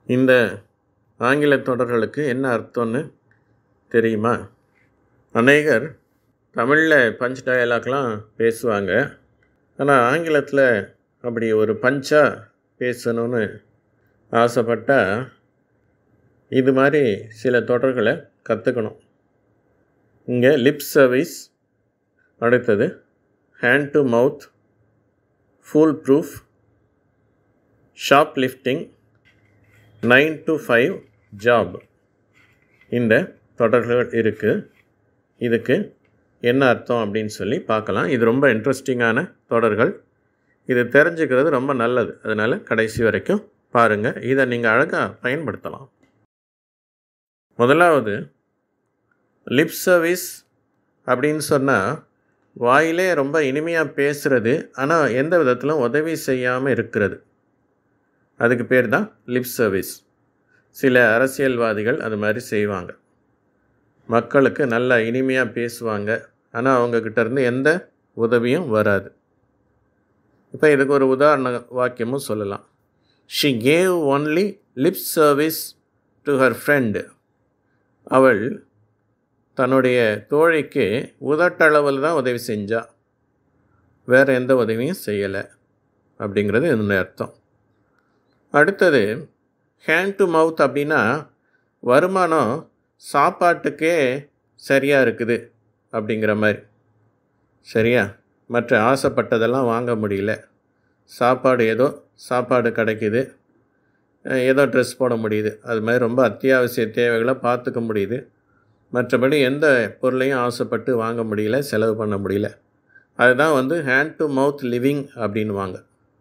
இந்த ஆங்கில தொடர்களுக்கு என்ன அர்த்தம்னு தெரியுமா அநேகர் தமிழில் பஞ்ச் டயலாக்லாம் பேசுவாங்க ஆனால் ஆங்கிலத்தில் அப்படி ஒரு பஞ்சாக பேசணும்னு ஆசைப்பட்டால் இது மாதிரி சில தொடர்களை கற்றுக்கணும் இங்கே லிப் சர்வீஸ் அடுத்தது hand to mouth foolproof shoplifting nine to five job இந்த தொடர்கள் இருக்குது இதுக்கு என்ன அர்த்தம் அப்படின்னு சொல்லி பார்க்கலாம் இது ரொம்ப இன்ட்ரெஸ்டிங்கான தொடர்கள் இது தெரிஞ்சுக்கிறது ரொம்ப நல்லது அதனால் கடைசி வரைக்கும் பாருங்கள் இதை நீங்கள் அழகாக பயன்படுத்தலாம் முதலாவது லிப் சர்வீஸ் அப்படின்னு சொன்னால் வாயிலே ரொம்ப இனிமையாக பேசுகிறது ஆனால் எந்த விதத்திலும் உதவி செய்யாமல் இருக்கிறது அதுக்கு பேர் தான் லிப் சர்வீஸ் சில அரசியல்வாதிகள் அது மாதிரி செய்வாங்க மக்களுக்கு நல்லா இனிமையாக பேசுவாங்க ஆனால் அவங்கக்கிட்ட இருந்து எந்த உதவியும் வராது இப்போ இதுக்கு ஒரு உதாரண வாக்கியமும் சொல்லலாம் she gave only lip service to her friend அவள் தன்னுடைய தோழிக்கு உதட்டளவில் தான் உதவி செஞ்சா வேறு எந்த உதவியும் செய்யலை அப்படிங்கிறது என்னுடைய அர்த்தம் அடுத்தது ஹேண்ட் டு மவுத் அப்படின்னா வருமானம் சாப்பாட்டுக்கே சரியாக இருக்குது அப்படிங்கிற மாதிரி சரியா மற்ற ஆசைப்பட்டதெல்லாம் வாங்க முடியல சாப்பாடு ஏதோ சாப்பாடு கிடைக்குது ஏதோ ட்ரெஸ் போட முடியுது அது மாதிரி ரொம்ப அத்தியாவசிய தேவைகளை பார்த்துக்க முடியுது மற்றபடி எந்த பொருளையும் ஆசைப்பட்டு வாங்க முடியல செலவு பண்ண முடியல அதுதான் வந்து ஹேண்ட் டு மவுத் லிவிங் அப்படின்வாங்க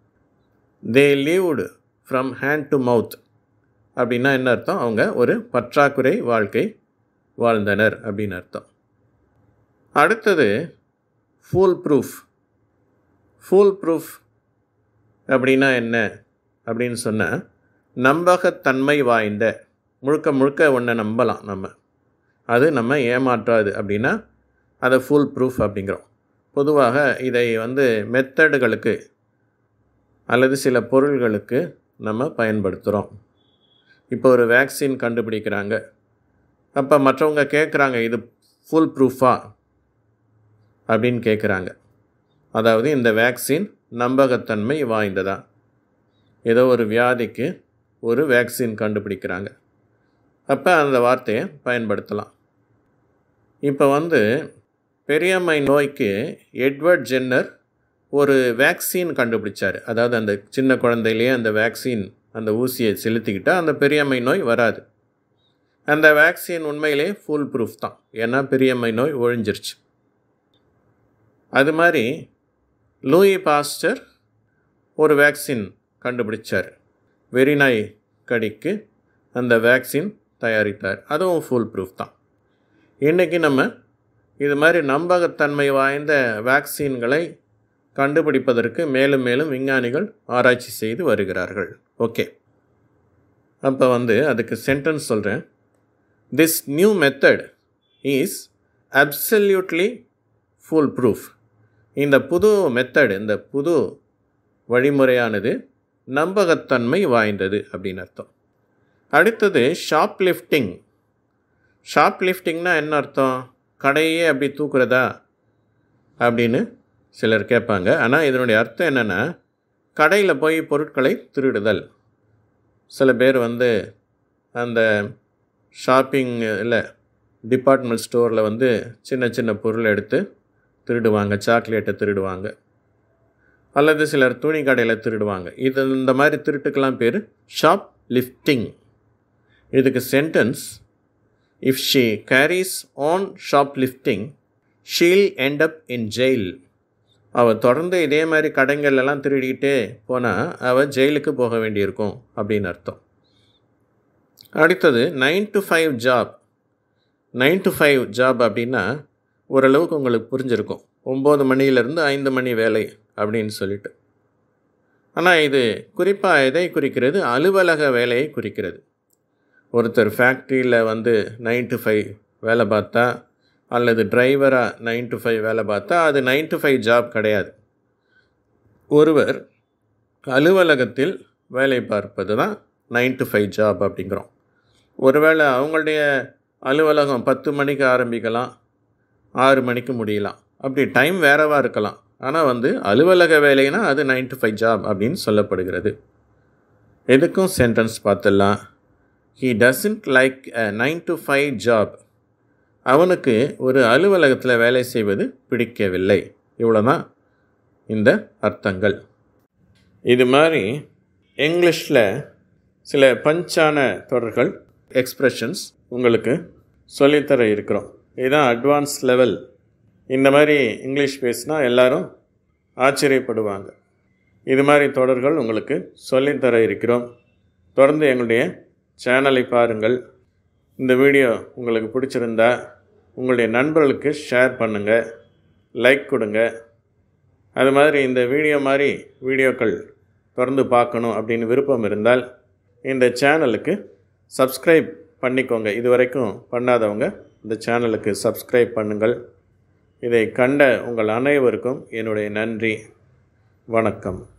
they lived from hand to mouth அப்படின்னா என்ன அர்த்தம் அவங்க ஒரு பற்றாக்குறை வாழ்க்கை வாழ்ந்தனர் அப்படின்னு அர்த்தம் அடுத்தது ஃபூல் ப்ரூஃப் ஃபூல் ப்ரூஃப் அப்படின்னா என்ன அப்படின்னு சொன்னால் நம்பகத்தன்மை வாய்ந்த முழுக்க முழுக்க ஒன்றை நம்பலாம் நம்ம அது நம்ம ஏமாற்றாது அப்படின்னா அதை ஃபுல் ப்ரூஃப் அப்படிங்கிறோம் பொதுவாக இதை வந்து மெத்தடுகளுக்கு அல்லது சில பொருள்களுக்கு நம்ம பயன்படுத்துகிறோம் இப்போ ஒரு வேக்சின் கண்டுபிடிக்கிறாங்க அப்போ மற்றவங்க கேட்குறாங்க இது ஃபுல் ப்ரூஃபா அப்படின்னு கேட்குறாங்க அதாவது இந்த வேக்சின் நம்பகத்தன்மை வாய்ந்ததா ஏதோ ஒரு வியாதிக்கு ஒரு வேக்சின் கண்டுபிடிக்கிறாங்க அப்போ அந்த வார்த்தையை பயன்படுத்தலாம் இப்போ வந்து பெரியம்மை நோய்க்கு எட்வர்ட் ஜென்னர் ஒரு வேக்சின் கண்டுபிடிச்சார் அதாவது அந்த சின்ன குழந்தையிலேயே அந்த வேக்சின் அந்த ஊசியை செலுத்திக்கிட்டால் அந்த பெரியம்மை நோய் வராது அந்த வேக்சின் உண்மையிலே ஃபுல் ப்ரூஃப் தான் ஏன்னா பெரியம்மை நோய் ஒழிஞ்சிருச்சு அது மாதிரி லூயி பாஸ்டர் ஒரு வேக்சின் கண்டுபிடிச்சார் வெறிநாய் கடிக்கு அந்த வேக்சின் தயாரித்தார் அதுவும் ஃபுல் ப்ரூஃப் தான் இன்றைக்கி நம்ம இது மாதிரி நம்பகத்தன்மை வாய்ந்த வேக்சின்களை கண்டுபிடிப்பதற்கு மேலும் மேலும் விஞ்ஞானிகள் ஆராய்ச்சி செய்து வருகிறார்கள் ஓகே அப்போ வந்து அதுக்கு சென்டென்ஸ் சொல்கிறேன் this new method is absolutely foolproof இந்த புது மெத்தட் இந்த புது வழிமுறையானது நம்பகத்தன்மை வாய்ந்தது அப்படின்னு அர்த்தம் அடுத்தது ஷாப் லிஃப்டிங் ஷாப் லிஃப்டிங்னா என்ன அர்த்தம் கடையே அப்படி தூக்குறதா அப்படின்னு சிலர் கேட்பாங்க ஆனால் இதனுடைய அர்த்தம் என்னென்னா கடையில் போய் பொருட்களை திருடுதல் சில பேர் வந்து அந்த ஷாப்பிங் இல்லை டிபார்ட்மெண்ட் ஸ்டோரில் வந்து சின்ன சின்ன பொருள் எடுத்து திருடுவாங்க சாக்லேட்டை திருடுவாங்க அல்லது சிலர் துணி கடையில் திருடுவாங்க இது இந்த மாதிரி திருட்டுக்கெல்லாம் பேர் ஷாப் லிஃப்டிங் இதுக்கு sentence if she carries on shoplifting she'll end up in jail அவள் தொடர்ந்து இதே மாதிரி கடைங்கள்லாம் திருடிக்கிட்டே போனால் அவள் ஜெயிலுக்கு போக வேண்டியிருக்கும் அப்படின்னு அர்த்தம் அடுத்தது nine to five job nine to five job அப்படின்னா ஓரளவுக்கு உங்களுக்கு புரிஞ்சிருக்கும் ஒம்பது மணியிலேருந்து ஐந்து மணி வேலை அப்படின்னு சொல்லிட்டு ஆனால் இது குறிப்பாக எதை குறிக்கிறது அலுவலக வேலையை குறிக்கிறது ஒருத்தர் ஃபேக்ட்ரியில் வந்து நைன் டு ஃபைவ் வேலை பார்த்தா அல்லது டிரைவராக நைன் டு ஃபைவ் வேலை பார்த்தா அது நைன் டு ஃபைவ் ஜாப் கிடையாது ஒருவர் அலுவலகத்தில் வேலை பார்ப்பது தான் நைன் டு ஃபைவ் ஜாப் அப்படிங்கிறோம் ஒருவேளை அவங்களுடைய அலுவலகம் பத்து மணிக்கு ஆரம்பிக்கலாம் ஆறு மணிக்கு முடியலாம் அப்படி டைம் வேறவாக இருக்கலாம் ஆனால் வந்து அலுவலக வேலைனா அது நைன் டு ஃபைவ் ஜாப் அப்படின்னு சொல்லப்படுகிறது எதுக்கும் சென்டென்ஸ் பார்த்துடலாம் he doesn't like a nine to five job அவனுக்கு ஒரு அலுவலகத்தில் வேலை செய்வது பிடிக்கவில்லை இவ்வளோதான் இந்த அர்த்தங்கள் இது மாதிரி இங்கிலீஷில் சில பஞ்சான தொடர்கள் எக்ஸ்ப்ரெஷன்ஸ் உங்களுக்கு சொல்லித்தர இருக்கிறோம் இதுதான் அட்வான்ஸ் லெவல் இந்த மாதிரி இங்கிலீஷ் பேசினா எல்லாரும் ஆச்சரியப்படுவாங்க இது மாதிரி தொடர்கள் உங்களுக்கு சொல்லித்தர இருக்கிறோம் தொடர்ந்து எங்களுடைய சேனலை பாருங்கள் இந்த வீடியோ உங்களுக்கு பிடிச்சிருந்தா உங்களுடைய நண்பர்களுக்கு ஷேர் பண்ணுங்கள் லைக் கொடுங்க அது மாதிரி இந்த வீடியோ மாதிரி வீடியோக்கள் தொடர்ந்து பார்க்கணும் அப்படின்னு விருப்பம் இருந்தால் இந்த சேனலுக்கு சப்ஸ்கிரைப் பண்ணிக்கோங்க இது வரைக்கும் பண்ணாதவங்க இந்த சேனலுக்கு சப்ஸ்கிரைப் பண்ணுங்கள் இதை கண்ட உங்கள் அனைவருக்கும் என்னுடைய நன்றி வணக்கம்